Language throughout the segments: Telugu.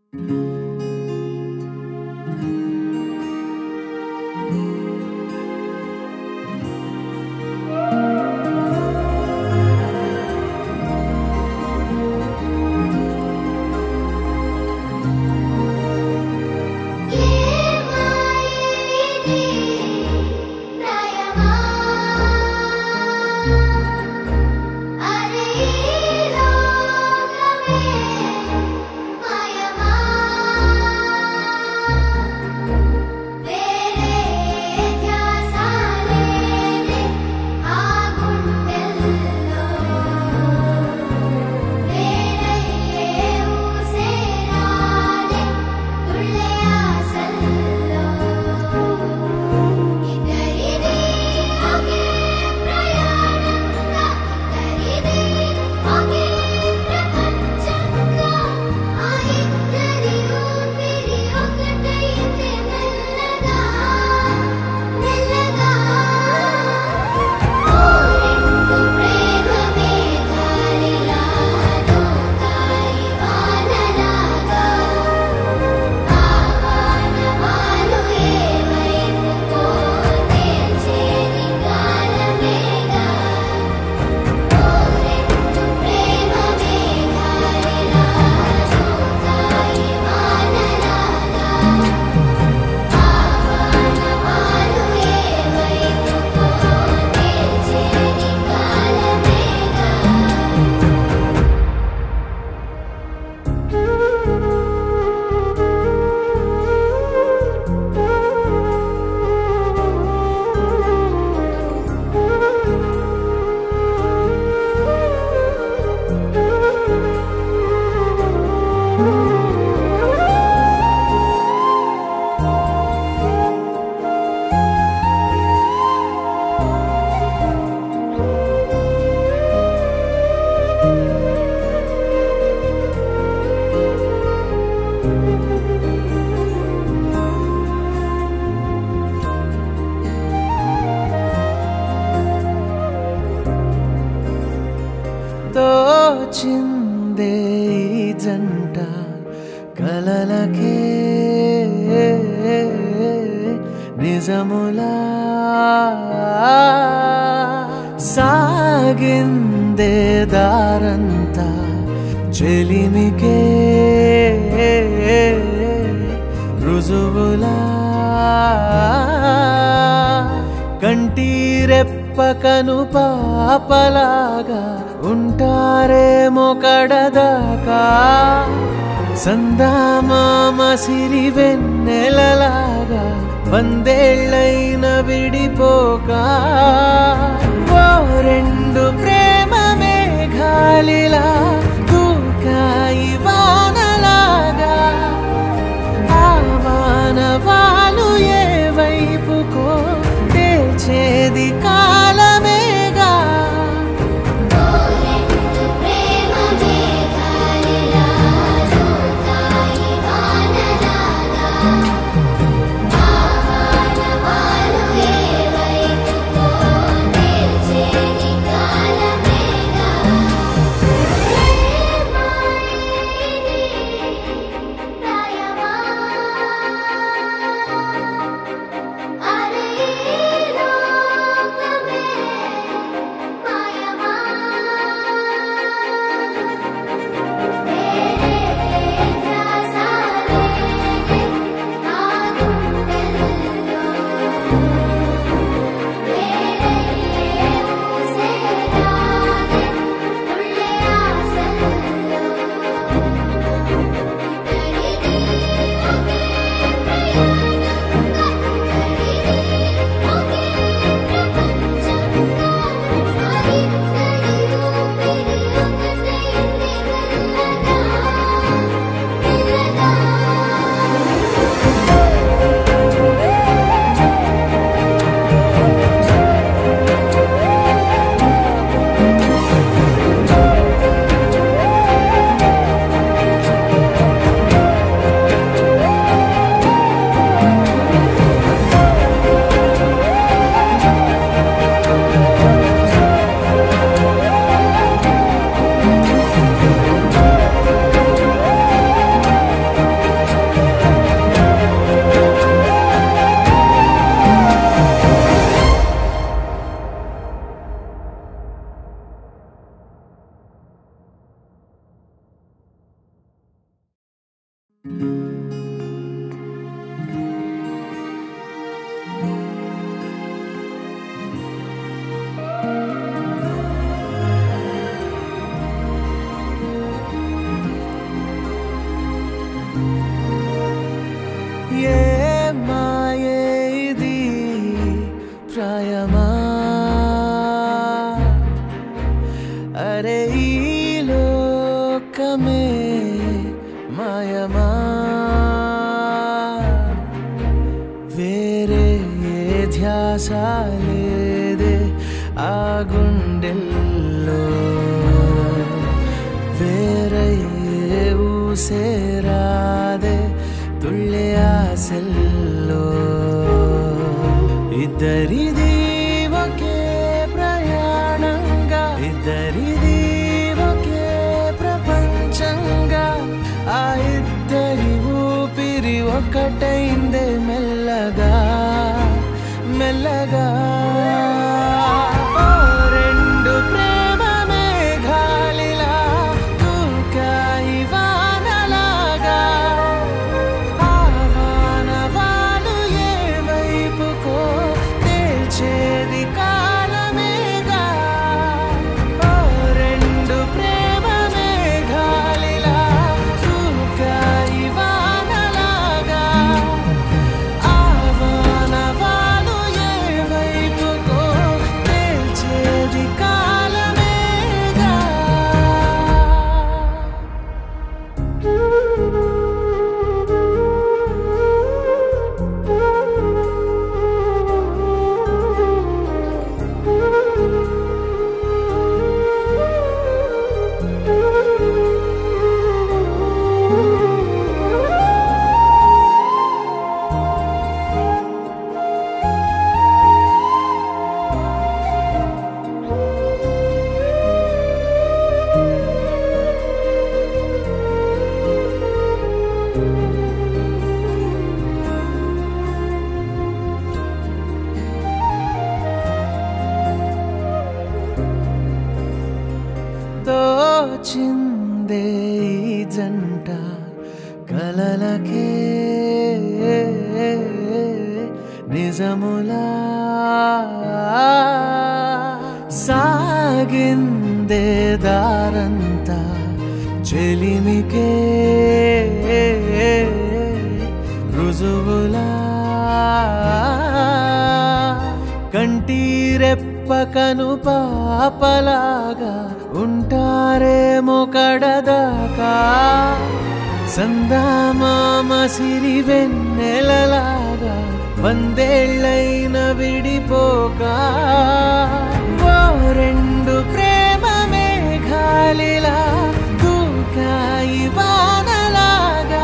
తోచిందే ఈ జంట కలలకే నిజములా సాగిందే దారంతా చెలిమికే రుజువులా కంటీరెప్పకను పాపలాగా ఉంటారేమో కడదాకా సందామామ సిరి వెన్నెలలాగా వందేళ్ళైన విడిపోక ఓ రెండు ప్రేమ మేఘాలిలా దూకాయి వానలాగా ఆవానవాలు ఏ వైపుకో తేల్చేది కాలమేగా కాలమేగా ఏ మాయే ఇది ప్రాయమా అరే ఈ లోకమే మాయమా వేరే ఏ ధ్యాస లేదే ఆ గుండెల్లో వేరే ఏ ఊసేరాదే తుళ్ళే ఆశల్లో ఇద్దరిది ఒకే ప్రయాణంగా ఇద్దరిది ఒకే ప్రపంచంగా ఆ ఇద్దరి ఊపిరి ఒకటైందే మెల్లగా మెల్లగా ఓ రెండు ప్రేమ మేఘాలిలా దూకాయి వానలాగా ఆవానవాలు ఏ వైపుకో తేల్చేది కాలమేగా ఓ రెండు ప్రేమ మేఘాలిలా దూకాయి వానలాగా ఆవానవాలు ఏ వైపుకో తేల్చేది కాలమేగా తోచిందే ఈ జంట కలలకే నిజములా సాగిందే దారంతా చెలిమికే రుజువులా కంటీరెప్పకను పాపలాగా ఉంటారేమో కడదాకా సందామామ సిరి వెన్నెలలాగా వందేళ్ళైన విడిపోక ఓ రెండు ప్రేమ మేఘాలిలా దూకాయి వానలాగా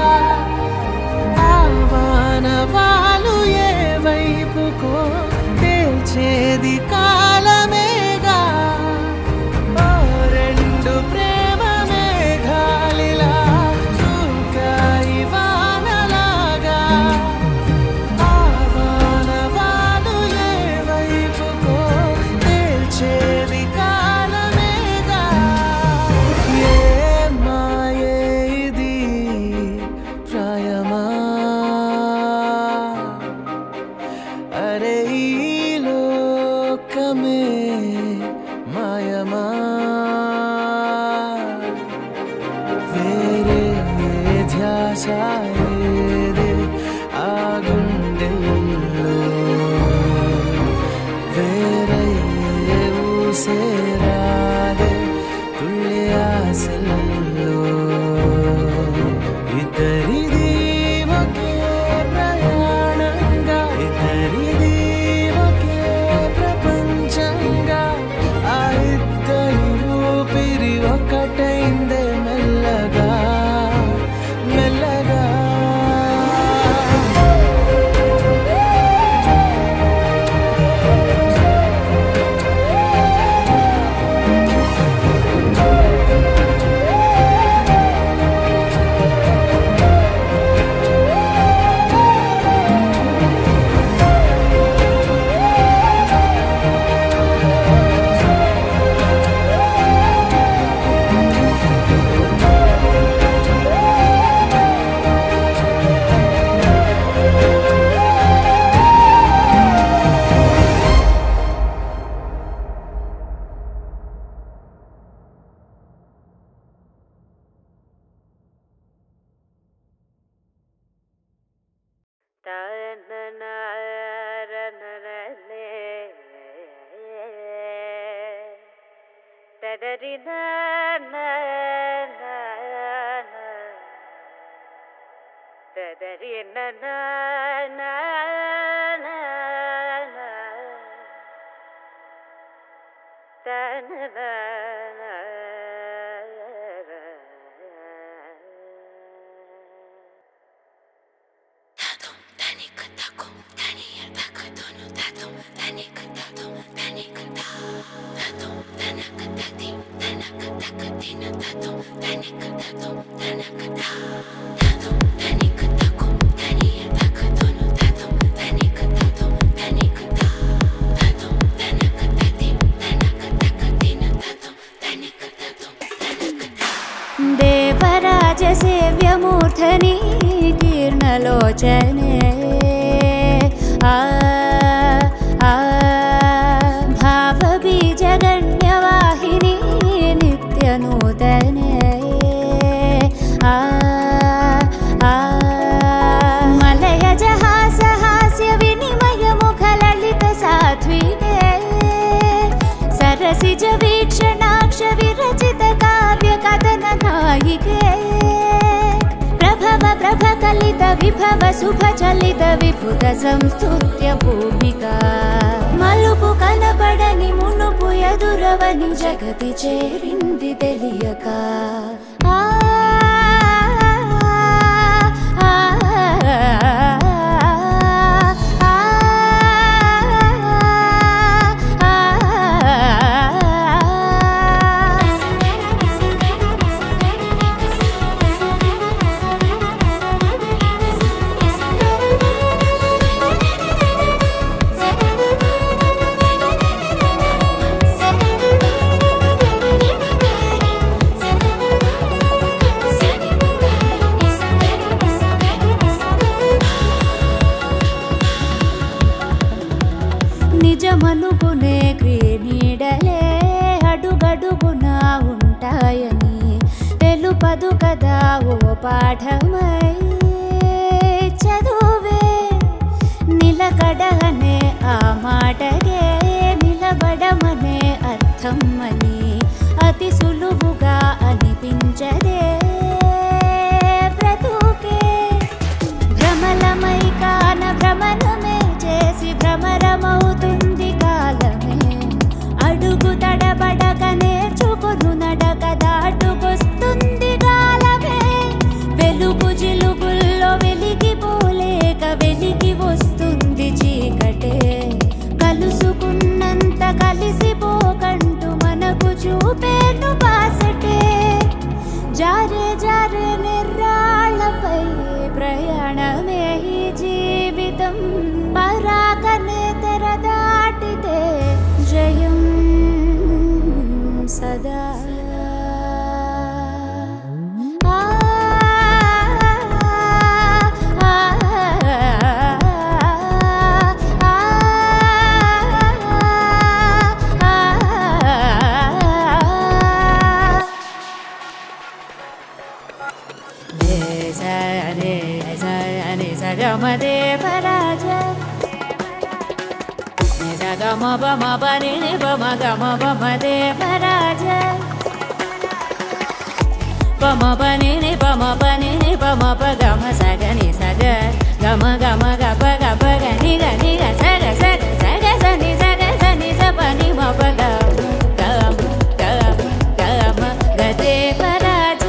ఆవానవాలు ఏ వైపుకో తేల్చేది కాలమేగా ఓ రెండు ప్రేమ మేఘాలిలా దూకాయి వానలాగా ఆవానవాలు ఏ వైపుకో తేల్చేది కాలమేగా ఏ మాయే ఇది ప్రాయమా అరే ఈ లోకమే మాయమా వేరే ఏ ధ్యాస లేదే ఆ గుండెల్లో వేరే ఏ ఊసేరాదే తుళ్ళి ఆశల్లో ఇద్దరిది ఒకే ప్రయాణంగా ఇద్దరిది ఒకే ప్రపంచంగా ఆ ఇద్దరి ఊపిరి ఒకటైందే మెల్లగా మెల్లగా దదరిన దదరిన देवराजसेव्यमूर्धनि कीर्णलोचने आ आ भावबीजगण्यवाहिनी नित्यनूतने आ आ मलयजहासहास्यविनिमयमुखललितसाध्विके सरसिज वीक्षणाक्ष विरचित काव्य कथन नायिके प्रभव प्रभ कलित विभव शुभ चलित विपुत संस्तुत्य भूमिका మలుపు కనబడని మునుపు ఎదురవని జగతి చేరింది తెలియక ఆ ఆ, నిజమనుకునే క్రీనీడలే అడుగడుగునా ఉంటాయని తెలుపదు కదా ఓ పాఠమై చదువే నిలకడనే ఆ మాటగే నిలబడమనే అర్థం అని అతి సులువుగా అనిపించదే బ్రతుకే భ్రమలమై కాన భ్రమణమే చేసి భ్రమరమవుతుంది కాలమే అడుగు తడబడక నేర్చుకును నడక దాటుకొస్తుంది కాలమే వెలుగు జిలుగుల్లో వెలిగిపోలేక వెలిగి వస్తుంది చీకటే కలుసుకున్నంత కలిసిపోకంటూ మనకు చూపేను బాసటే జారే జారే నిర్రాళ్ళపై ప్రయాణమే ఈ జీవితం పరాకనే తెర దాటితే జయం సదా ఆ, ఆ, ఆ, ఆ, దేవరాజ గమ బమ పని బమ గమ బమ దేవరాజ బమ పని బమ పని బమ ప గమ సగ ని సగ గమ గమ గప గప గని గని గ సగ సగ సగ సని సగ సని స పని మ ప గమ గమ గమ గమ గ దేవరాజ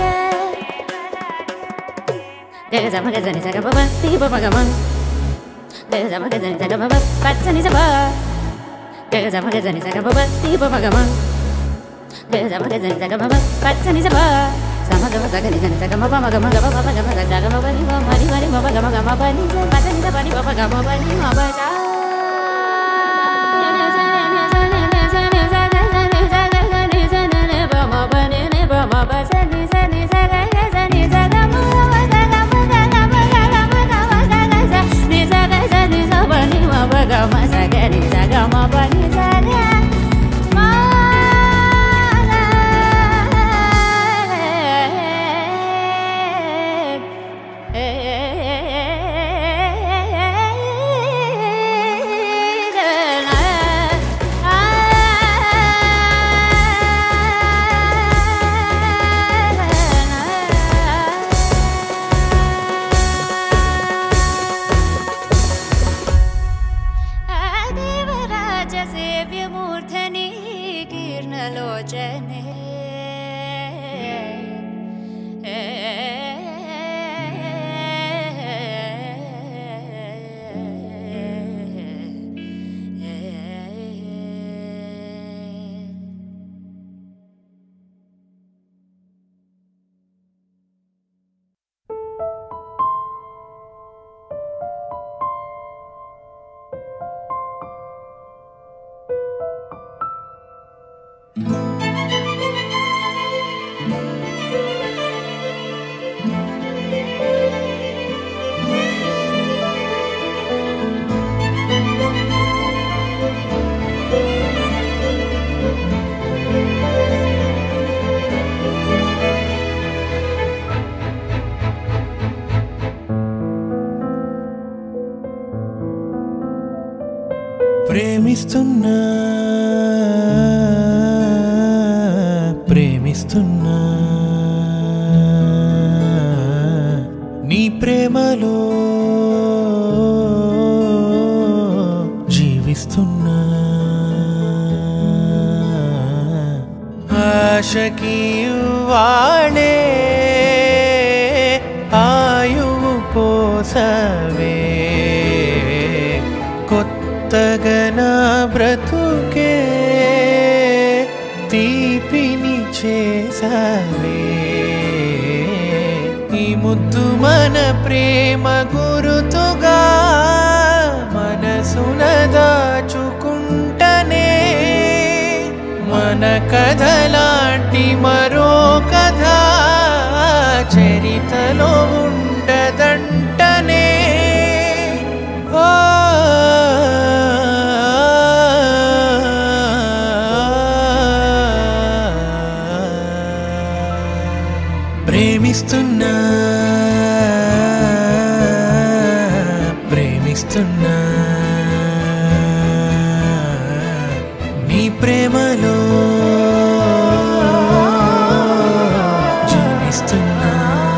గగ సమ గ సని సగ బమ తి బమ గమ గగ సమ గ సని సగ బమ పచ్చని స బ గగ సమ గ సని సగ బమ తి బమ గమ గగ సమ గ సని సగ బమ పచ్చని స బ సమ గమ సగ ని సని సగ మ బమ గమ గమ బమ గమ సగ సగ మ పని మ మరి మరి మ బ గమ గమ పని స పచ్చని స పని బమ గమ పని మ బ స ఆ ప్రేమిస్తున్నా ప్రేమిస్తున్నా నీ ప్రేమలో జీవిస్తున్నా ఆశకి వాడే ఆయువు పోసవే కొత్తగా నా బ్రతుకే తీపిని చేసావే ఈ ముద్దు మన ప్రేమ గురుతుగా మనసున దాచుకుంటనే మన కథలాంటి మరో కథ చరితలో ఉండదంటనే ఓ ప్రేమిస్తున్నా ప్రేమిస్తున్నా నీ ప్రేమలో జీవిస్తున్నా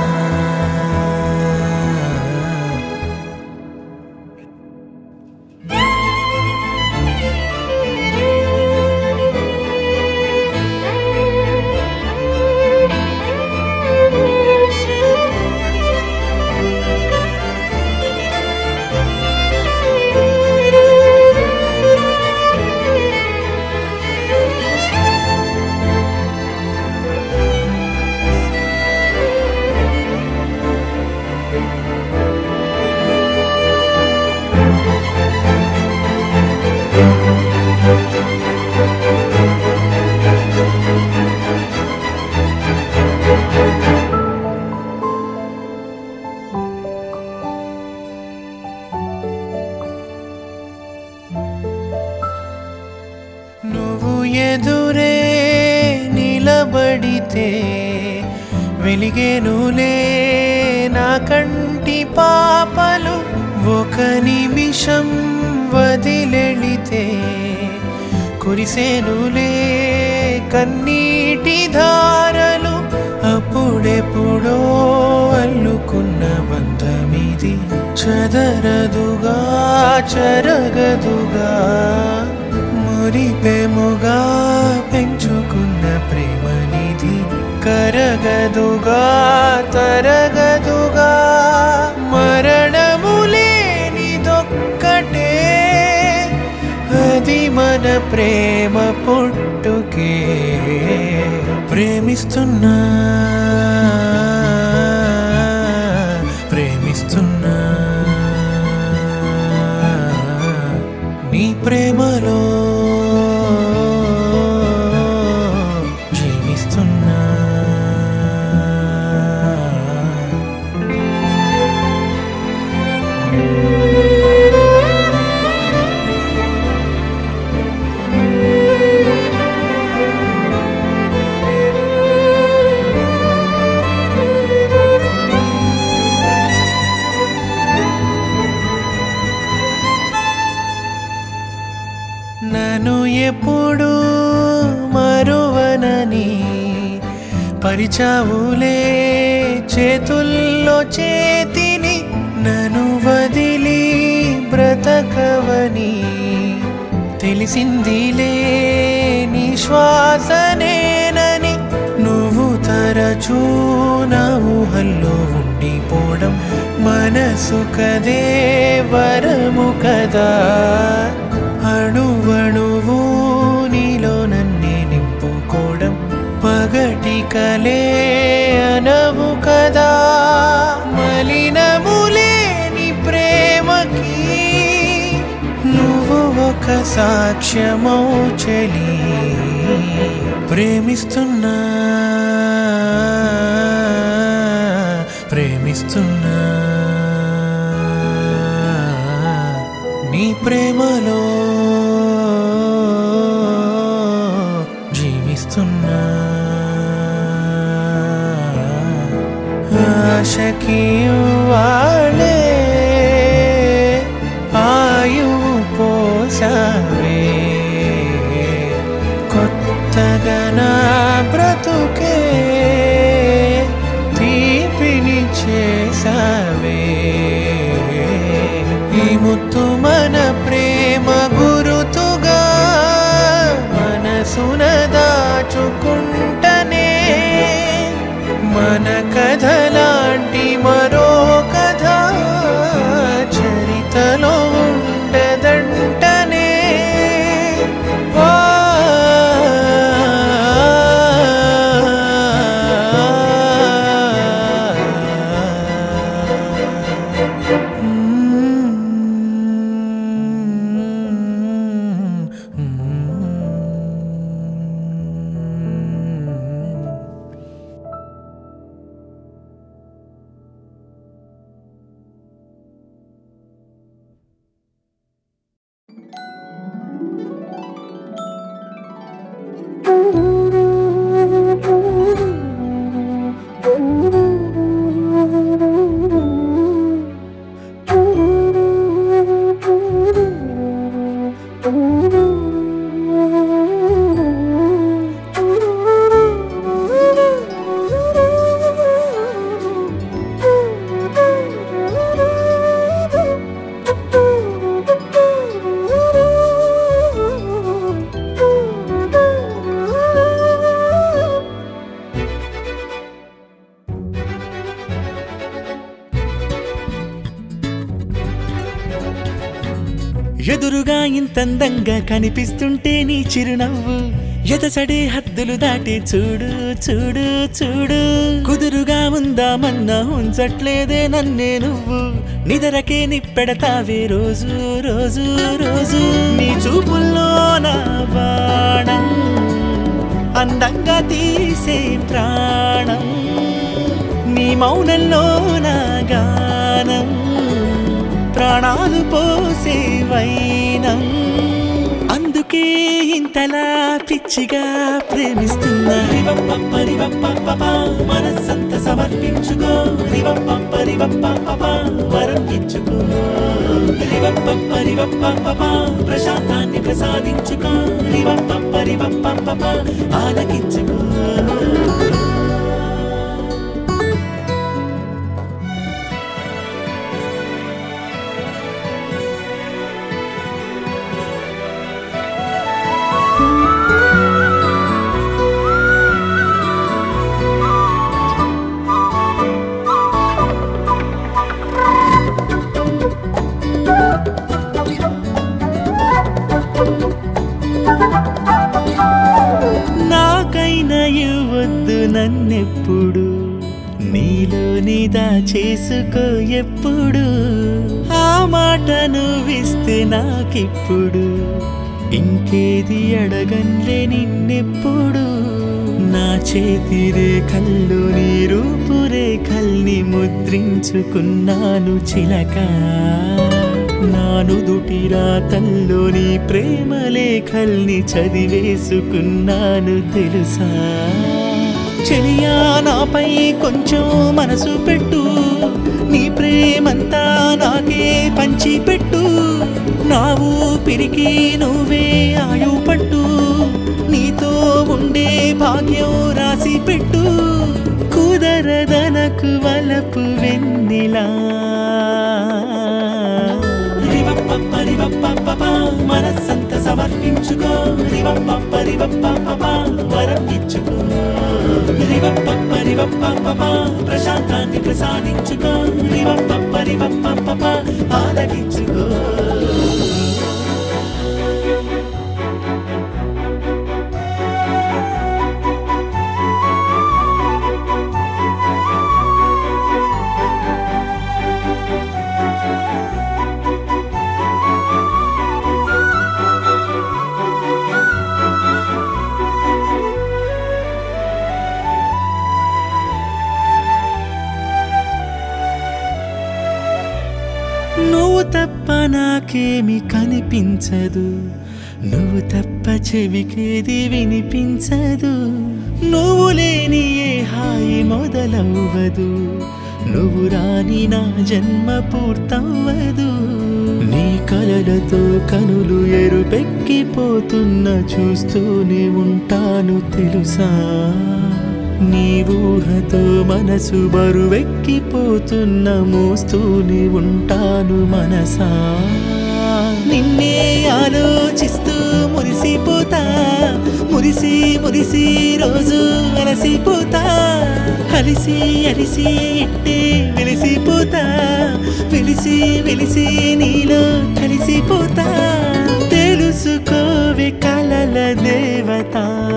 నువ్వు ఎదురే నిలబడితే వెలిగేనులే నా కంటి పాపలు ఒక నిమిషం వదిలెళితే కురిసేనులే కన్నీటి ధారలు అప్పుడెప్పుడో అల్లుకున్న బంధమిది చదరదుగా చరగదుగా మురిపెముగా పెంచుకున్న ప్రేమనిధి కరగదుగా తరగదుగా మరణము లేనిదొక్కటే అది మన ప్రేమ పుట్టుకే ప్రేమిస్తున్నా ప్రేమిస్తున్నా నీ ప్రేమలో జీవిస్తున్నా నన్ను ఎప్పుడు మరువనని పరిచావులే చేతుల్లో చేతిని నన్ను వదిలి బ్రతకవని తెలిసిందిలే నీ శ్వాసనేనని నువ్వు తరచూ నా ఊహల్లో ఉండిపోవడం మనసు కదే వరము కదా అణువణువు నీలో నన్నే నింపుకోవడం పగటి కలే అనవు కదా మలినములేని ప్రేమకి నువ్వు ఒక సాక్ష్యమౌ చెలి ప్రేమిస్తున్నా ప్రేమిస్తున్నా నీ ప్రేమలో జీవిస్తున్నా ఆశకి వాడే ఆయువు పోసా అనుకుంటనే మన కథలాంటి మరో కథ చరితలో ఉండదంటనే ఆ, ఎదురుగా ఇంతందంగా కనిపిస్తుంటే నీ చిరునవ్వు ఎదసడే హద్దులు దాటి చూడు చూడు చూడు కుదురుగా ఉందామన్నా ఉంచట్లేదే నన్నే నువ్వు నిదరకే నిప్పెడతావే రోజు రోజు రోజు నీ చూపుల్లో నా బాణం అందంగా తీసే ప్రాణం నీ మౌనంలో నా గానం ప్రాణాలు పోసే వైనం అందుకే ఇంతలా పిచ్చిగా ప్రేమిస్తున్నా రివప్పరివప్ప మనస్సంత సమర్పించుకో రివప్పరివప్ప వరం ఇచ్చుకో రివప్పరివప్ప ప్రశాంతాన్ని ప్రసాదించుకో రివప్పరివప్ప ఆలకించుకో నాకైనా ఇవ్వద్దు నన్నెప్పుడు నీలో నీదా చేసుకో ఎప్పుడు ఆ మాట నువ్విస్తే నాకిప్పుడు ఇంకేది అడగన్లే నిన్నెప్పుడు నా చేతి రేఖల్లో నీ రూపురేఖల్ని ముద్రించుకున్నాను చిలక నానుదుటి రాతల్లో నీ ప్రేమ లేఖల్ని చదివేసుకున్నాను తెలుసా చెలియా నాపై కొంచెం మనసు పెట్టు నీ ప్రేమంతా నాకే పంచి పెట్టు నా ఊపిరికి నువ్వే ఆయు పట్టు నీతో ఉండే భాగ్యం రాసి పెట్టు కుదరదనకు వలపు వెన్నెలా రివప్పరివప్ప మనస్సంత సమర్పించుకో రివప్పరివప్ప వరం ఇచ్చుకో రివప్పరివప్ప ప్రశాంతాన్ని ప్రసాదించుకో రివప్పరివప్ప ఆలకించుకో నువ్వు తప్ప నాకేమి కనిపించదు నువ్వు తప్ప చెవికేది వినిపించదు నువ్వు లేని ఏ హాయి మొదలవ్వదు నువ్వు రాని నా జన్మ పూర్తవ్వదు నీ కలలతో కనులు ఎరుపెక్కిపోతున్న చూస్తూనే ఉంటాను తెలుసా నీ ఊహతో మనసు బరువెక్కిపోతున్న మోస్తూనే ఉంటాను మనసా నిన్నే ఆలోచిస్తూ మురిసిపోతూ కలిసిపోతా మురిసి మురిసి రోజు అలసిపోతా అలిసి అలిసి ఇట్టే వెలిసిపోతా వెలిసి వెలిసి నీలో కలిసిపోతా తెలుసుకోవి కలల దేవత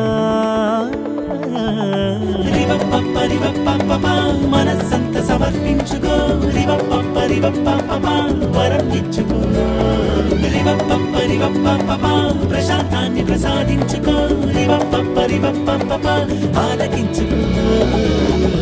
రివప్పప్ప రివప్పప్ప మనస్సంత సమర్పించుకో రివప్పప్ప రివప్పప్ప వరం ఇచ్చుకో రివప్పప్ప రివప్పప్ప ప్రశాంతాన్ని ప్రసాదించుకో రివప్పప్ప రివప్పప్ప ఆలకించుకో